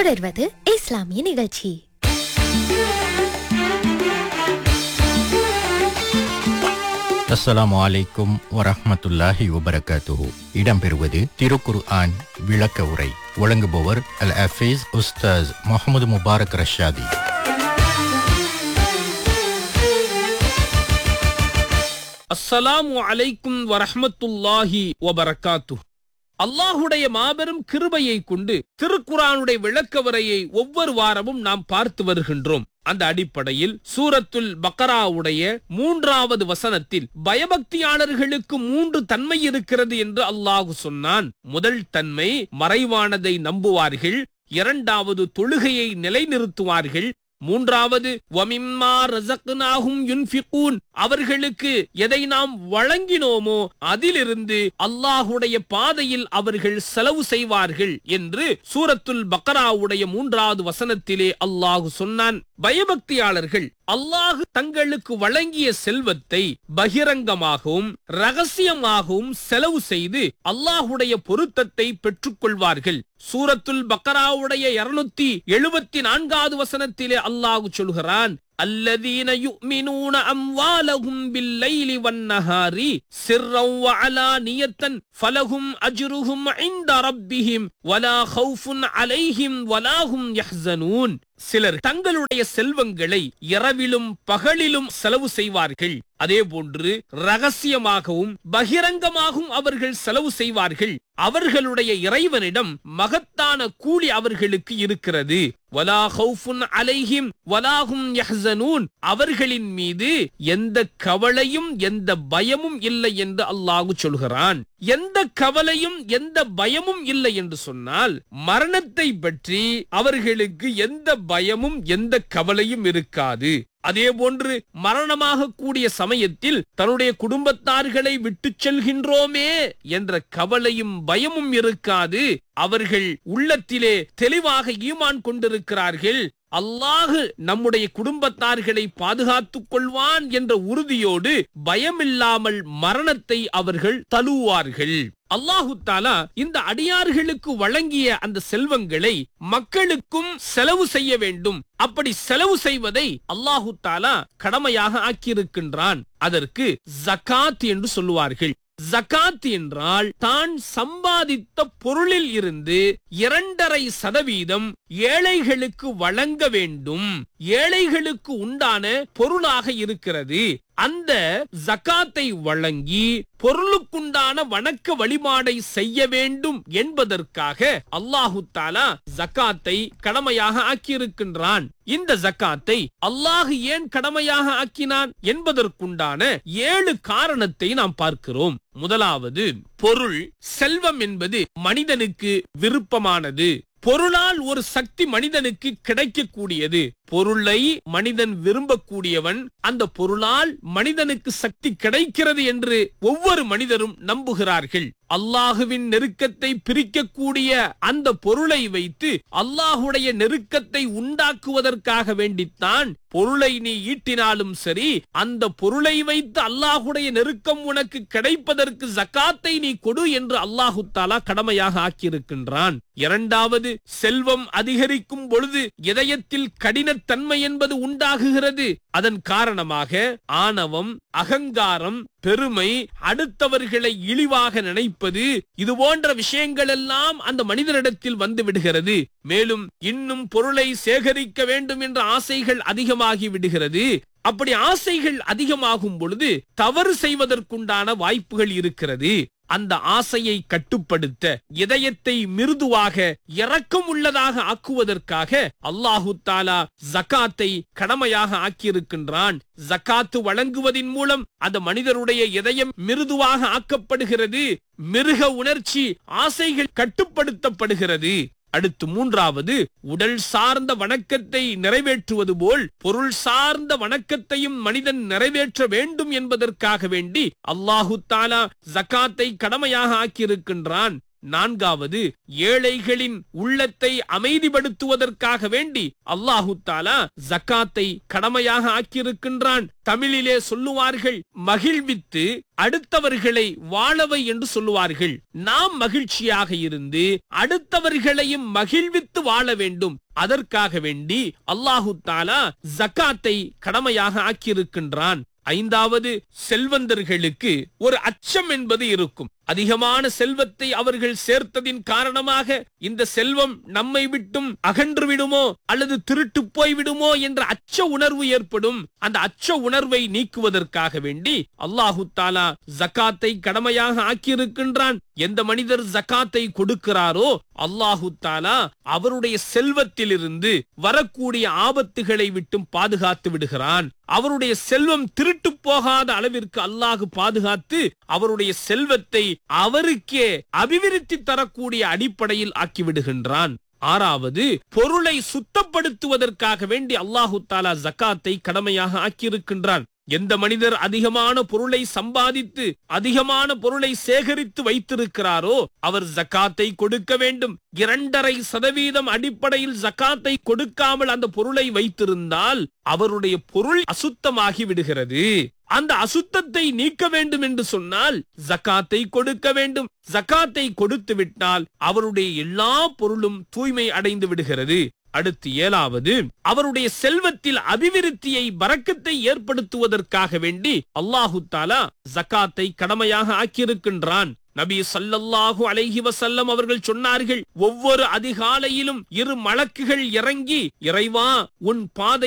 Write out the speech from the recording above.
தொடர்வது இஸ்லாமிய நிகழ்ச்சி அஸ்ஸலாமு அலைக்கும் வரஹ்மத்துல்லாஹி வபரகாத்துஹு இடம்பெறுவது திருக்குர் ஆன் விளக்க உரை வழங்குபவர் அல் அஃபீஸ் உஸ்தாஸ் முகமது முபாரக் ரஷாதி அஸ்ஸலாமு அலைக்கும் வரஹ்மத்துல்லாஹி வபரகாத்து அல்லாஹுடைய மாபெரும் கிருபையை கொண்டு திருக்குரானுடைய விளக்கவரையை ஒவ்வொரு வாரமும் நாம் பார்த்து வருகின்றோம் அந்த அடிப்படையில் சூரத்துல் பக்கராவுடைய மூன்றாவது வசனத்தில் பயபக்தியாளர்களுக்கு மூன்று தன்மை இருக்கிறது என்று அல்லாஹு சொன்னான் முதல் தன்மை மறைவானதை நம்புவார்கள் இரண்டாவது தொழுகையை நிலைநிறுத்துவார்கள் மூன்றாவது வமிம்மா ரஸக்னாஹும் யுன்ஃபிகூன் அவர்களுக்கு எதை நாம் வழங்கினோமோ அதிலிருந்து அல்லாஹுடைய பாதையில் அவர்கள் செலவு செய்வார்கள் என்று சூரத்துல் பக்கராவுடைய மூன்றாவது வசனத்திலே அல்லாஹு சொன்னான் பயபக்தியாளர்கள் அல்லாஹு தங்களுக்கு வழங்கிய செல்வத்தை பகிரங்கமாகவும் ரகசியமாகவும் செலவு செய்து அல்லாஹுடைய பொருத்தத்தை பெற்றுக்கொள்வார்கள் சூரத்துல் பக்கராவுடைய இருநூத்தி எழுபத்தி நான்காவது வசனத்திலே அல்லாஹு சொல்கிறான் الذين يؤمنون أموالهم بالليل والنهار سرا وعلانية فلهم أجرهم عند ربهم ولا خوف عليهم ولا هم يحزنون சிலர் தங்களுடைய செல்வங்களை இரவிலும் பகலிலும் செலவு செய்வார்கள் அதே போன்று ரகசியமாகவும் பகிரங்கமாகவும் அவர்கள் செலவு செய்வார்கள் அவர்களுடைய இறைவனிடம் மகத்தான கூலி அவர்களுக்கு இருக்கிறது வலா ஹவுஃபுன் அலைஹிம் வலாஹும் யஹ்சனூன் அவர்களின் மீது எந்த கவலையும் எந்த பயமும் இல்லை என்று அல்லாஹு சொல்கிறான் எந்த கவலையும் எந்த பயமும் இல்லை என்று சொன்னால் மரணத்தை பற்றி அவர்களுக்கு எந்த பயமும் எந்த கவலையும் இருக்காது அதே போன்று மரணமாக கூடிய சமயத்தில் தன்னுடைய குடும்பத்தார்களை விட்டுச் செல்கின்றோமே என்ற கவலையும் பயமும் இருக்காது அவர்கள் உள்ளத்திலே தெளிவாக ஈமான் கொண்டிருக்கிறார்கள் அல்லாஹு நம்முடைய குடும்பத்தார்களை பாதுகாத்துக் கொள்வான் என்ற உறுதியோடு பயமில்லாமல் மரணத்தை அவர்கள் தழுவார்கள் அல்லாஹு தாலா இந்த அடியார்களுக்கு வழங்கிய அந்த செல்வங்களை மக்களுக்கும் செலவு செய்ய வேண்டும் அப்படி செலவு செய்வதை அல்லாஹு தாலா கடமையாக ஆக்கியிருக்கின்றான் அதற்கு ஜகாத் என்று சொல்லுவார்கள் ஜகாத் என்றால் தான் சம்பாதித்த பொருளில் இருந்து இரண்டரை சதவீதம் ஏழைகளுக்கு வழங்க வேண்டும் ஏழைகளுக்கு உண்டான பொருளாக இருக்கிறது அந்த ஜகாத்தை வழங்கி பொருளுக்குண்டான வணக்க வழிபாடை செய்ய வேண்டும் என்பதற்காக அல்லாஹு தாலா ஜக்காத்தை கடமையாக ஆக்கியிருக்கின்றான் இந்த ஜக்காத்தை அல்லாஹு ஏன் கடமையாக ஆக்கினான் என்பதற்குண்டான ஏழு காரணத்தை நாம் பார்க்கிறோம் முதலாவது பொருள் செல்வம் என்பது மனிதனுக்கு விருப்பமானது பொருளால் ஒரு சக்தி மனிதனுக்கு கிடைக்கக்கூடியது பொருளை மனிதன் விரும்பக்கூடியவன் அந்த பொருளால் மனிதனுக்கு சக்தி கிடைக்கிறது என்று ஒவ்வொரு மனிதரும் நம்புகிறார்கள் அல்லாஹுவின் நெருக்கத்தை பிரிக்கக்கூடிய அந்த பொருளை வைத்து அல்லாஹுடைய நெருக்கத்தை உண்டாக்குவதற்காக வேண்டித்தான் பொருளை நீ ஈட்டினாலும் சரி அந்த பொருளை வைத்து அல்லாஹுடைய நெருக்கம் உனக்கு கிடைப்பதற்கு ஜக்காத்தை நீ கொடு என்று அல்லாஹு தாலா கடமையாக ஆக்கியிருக்கின்றான் இரண்டாவது செல்வம் அதிகரிக்கும் பொழுது இதயத்தில் கடினத்தன்மை என்பது உண்டாகுகிறது அதன் காரணமாக ஆணவம் அகங்காரம் பெருமை அடுத்தவர்களை இழிவாக நினைப்பது இது போன்ற விஷயங்கள் எல்லாம் அந்த மனிதனிடத்தில் வந்து விடுகிறது மேலும் இன்னும் பொருளை சேகரிக்க வேண்டும் என்ற ஆசைகள் அதிகமாகி விடுகிறது அப்படி ஆசைகள் அதிகமாகும் பொழுது தவறு செய்வதற்குண்டான வாய்ப்புகள் இருக்கிறது அந்த ஆசையை கட்டுப்படுத்த இதயத்தை மிருதுவாக இரக்கம் உள்ளதாக ஆக்குவதற்காக அல்லாஹு தாலா ஜக்காத்தை கடமையாக ஆக்கியிருக்கின்றான் ஜக்காத்து வழங்குவதின் மூலம் அந்த மனிதருடைய இதயம் மிருதுவாக ஆக்கப்படுகிறது மிருக உணர்ச்சி ஆசைகள் கட்டுப்படுத்தப்படுகிறது அடுத்து மூன்றாவது உடல் சார்ந்த வணக்கத்தை நிறைவேற்றுவது போல் பொருள் சார்ந்த வணக்கத்தையும் மனிதன் நிறைவேற்ற வேண்டும் என்பதற்காக வேண்டி அல்லாஹு தாலா ஜக்காத்தை கடமையாக ஆக்கியிருக்கின்றான் நான்காவது ஏழைகளின் உள்ளத்தை அமைதிப்படுத்துவதற்காக வேண்டி அல்லாஹு தாலா ஜக்காத்தை கடமையாக ஆக்கியிருக்கின்றான் தமிழிலே சொல்லுவார்கள் மகிழ்வித்து அடுத்தவர்களை வாழவை என்று சொல்லுவார்கள் நாம் மகிழ்ச்சியாக இருந்து அடுத்தவர்களையும் மகிழ்வித்து வாழ வேண்டும் அதற்காக வேண்டி அல்லாஹு தாலா ஜக்காத்தை கடமையாக ஆக்கியிருக்கின்றான் ஐந்தாவது செல்வந்தர்களுக்கு ஒரு அச்சம் என்பது இருக்கும் அதிகமான செல்வத்தை அவர்கள் சேர்த்ததின் காரணமாக இந்த செல்வம் நம்மை விட்டும் அகன்று விடுமோ அல்லது திருட்டு போய் விடுமோ என்ற அச்ச உணர்வு ஏற்படும் அந்த அச்ச உணர்வை நீக்குவதற்காக வேண்டி அல்லாஹு தாலா ஜக்காத்தை கடமையாக ஆக்கியிருக்கின்றான் எந்த மனிதர் ஜக்காத்தை கொடுக்கிறாரோ அல்லாஹு தாலா அவருடைய செல்வத்திலிருந்து வரக்கூடிய ஆபத்துகளை விட்டும் பாதுகாத்து விடுகிறான் அவருடைய செல்வம் திருட்டு போகாத அளவிற்கு அல்லாஹு பாதுகாத்து அவருடைய செல்வத்தை அவருக்கே அபிவிருத்தி தரக்கூடிய அடிப்படையில் ஆக்கிவிடுகின்றான் ஆறாவது பொருளை சுத்தப்படுத்துவதற்காக வேண்டி அல்லாஹு தாலா ஜக்காத்தை கடமையாக ஆக்கியிருக்கின்றான் எந்த மனிதர் அதிகமான பொருளை சம்பாதித்து அதிகமான பொருளை சேகரித்து வைத்திருக்கிறாரோ அவர் ஜக்காத்தை கொடுக்க வேண்டும் இரண்டரை சதவீதம் அடிப்படையில் ஜக்காத்தை கொடுக்காமல் அந்த பொருளை வைத்திருந்தால் அவருடைய பொருள் அசுத்தமாகி விடுகிறது அந்த அசுத்தத்தை நீக்க வேண்டும் என்று சொன்னால் ஜக்காத்தை கொடுக்க வேண்டும் ஜக்காத்தை கொடுத்து விட்டால் அவருடைய எல்லா பொருளும் தூய்மை அடைந்து விடுகிறது அடுத்து ஏழாவது அவருடைய செல்வத்தில் அபிவிருத்தியை பறக்கத்தை ஏற்படுத்துவதற்காக வேண்டி அல்லாஹு தாலா ஜக்காத்தை கடமையாக ஆக்கியிருக்கின்றான் நபி சல்லல்லாஹு அலைஹி வசல்லம் அவர்கள் சொன்னார்கள் ஒவ்வொரு அதிகாலையிலும் இரு மலக்குகள் இறங்கி இறைவா உன் பாதை